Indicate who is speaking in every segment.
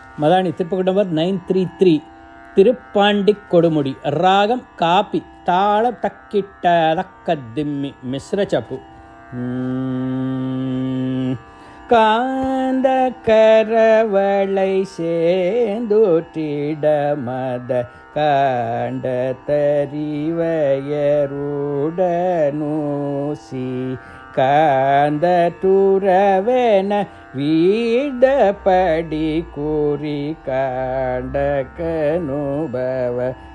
Speaker 1: Madani திருப்பக்கூட number nine three three திருப்பாண்டி கொடுமுடி ராகம் காப்பி தாள தக்கிட்ட தக்க திம்மி மிஸ்ர சப்பு ம். காந்த கரவளை சேந்தோற்றிட மத காண்ட தரிவயருடனூசி காந்த துறவென வீடப்படி கூறி காண்ட கனுபவ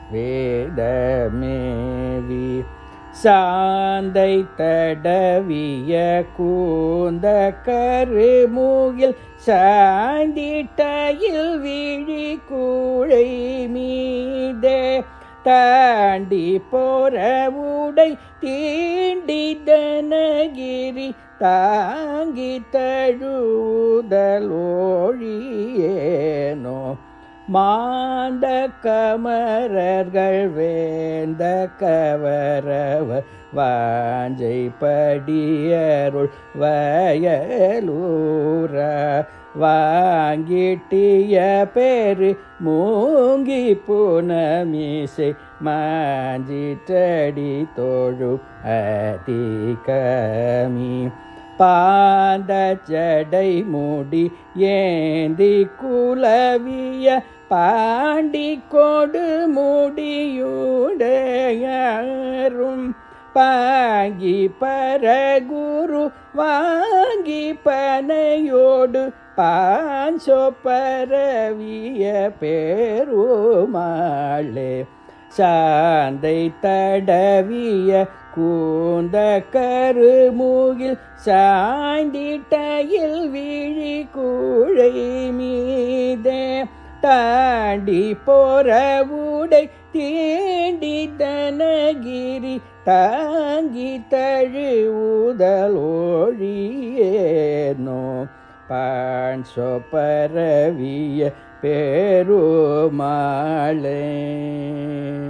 Speaker 1: வேதமேவி சாந்தை தடவிய கூந்த கருமுகில் சாந்திட்டையில் விழி கூழை மீதே தாண்டி போற உடை தீண்டி தனகிரி தாங்கி தழுதலோழியேனோ மாந்த கமரர்கள் வேந்த கவரவ வாஞ்சை படியருள் வயலூர வாங்கிட்டிய பேரு மூங்கி புனமீசை மாஞ்சிட்டடி தோழு அதிகமி பாந்த ஜடை மூடி ஏந்தி குலவிய பாண்டி கொடு முடியுடையரும் பாங்கி பரகுரு வாங்கி பனையோடு பாஞ்சோ பரவிய பேருமாளே சாந்தை தடவிய கூந்த கருமுகில் சாய்ந்திட்டையில் விழி கூழை மீதே தாண்டி போற உடை தீண்டி தனகிரி தாங்கி தழுவுதலோழியேனோ பான் சொப்பரவிய பெருமாளே